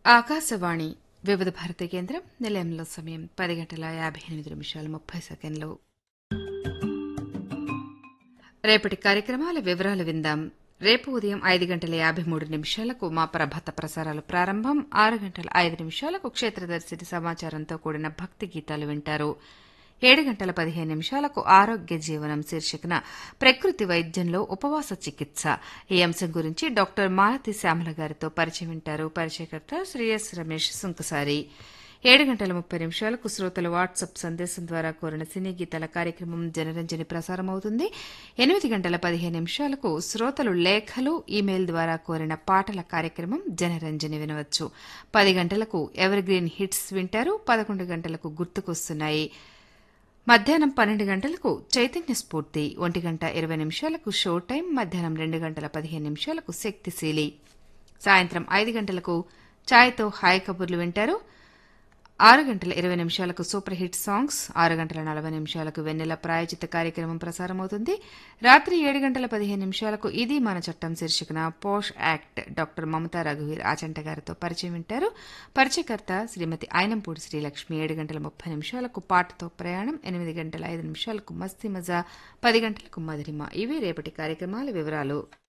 ఆకాశవాణి వివిధ భారతి కేంద్రం నిలయంలో సమయం పది గంటల యాభై ఎనిమిది నిమిషాలు ముప్పై సెకండ్లు రేపటి కార్యక్రమాల వివరాలు విందాం రేపు ఉదయం ఐదు గంటల యాభై మూడు నిమిషాలకు మా ప్రభాత ప్రసారాలు ప్రారంభం ఆరు గంటల ఐదు నిమిషాలకు క్షేత్రదర్శిని సమాచారంతో కూడిన భక్తి గీతాలు వింటారు ఏడు గంటల పదిహేను నిమిషాలకు ఆరోగ్య జీవనం శీర్షికన ప్రకృతి వైద్యంలో ఉపవాస చికిత్స ఈ అంశం గురించి డాక్టర్ మాలతి శ్యామల గారితో పరిచయం వింటారు పరిచయకర్త శ్రీ ఎస్ రమేష్ సుంకసారి ఏడు గంటల ముప్పై నిమిషాలకు శ్రోతలు వాట్సాప్ సందేశం ద్వారా కోరిన సినీ గీతాల కార్యక్రమం జనరంజని ప్రసారమవుతుంది ఎనిమిది గంటల పదిహేను నిమిషాలకు శ్రోతలు లేఖలు ఇమెయిల్ ద్వారా కోరిన పాటల కార్యక్రమం జనరంజని వినవచ్చు పది గంటలకు ఎవర్ గ్రీన్ హిట్స్ వింటారు పదకొండు గంటలకు గుర్తుకొస్తున్నాయి మధ్యాహ్నం పన్నెండు గంటలకు చైతన్య స్ఫూర్తి ఒంటి గంట ఇరవై నిమిషాలకు షో టైం మధ్యాహ్నం రెండు గంటల పదిహేను నిమిషాలకు శక్తిశీలి సాయంత్రం ఐదు గంటలకు ఛాయ్తో హాయ్ కబుర్లు వింటారు ఆరు గంటల ఇరవై నిమిషాలకు సూపర్ హిట్ సాంగ్స్ ఆరు గంటల నలభై నిమిషాలకు వెన్నెల ప్రాయోజిత కార్యక్రమం ప్రసారమవుతుంది రాత్రి ఏడు గంటల పదిహేను నిమిషాలకు ఇది మన చట్టం శీర్షికన పోష్ యాక్ట్ డాక్టర్ మమతా రఘువీర్ ఆచంట గారితో పరిచయం వింటారు పరిచయకర్త శ్రీమతి ఆయనంపూడి శ్రీలక్ష్మి ఏడు గంటల ముప్పై నిమిషాలకు పాటతో ప్రయాణం ఎనిమిది గంటల ఐదు నిమిషాలకు మస్తీ మజా పది గంటలకు మధురిమ ఇవి రేపటి కార్యక్రమాల వివరాలు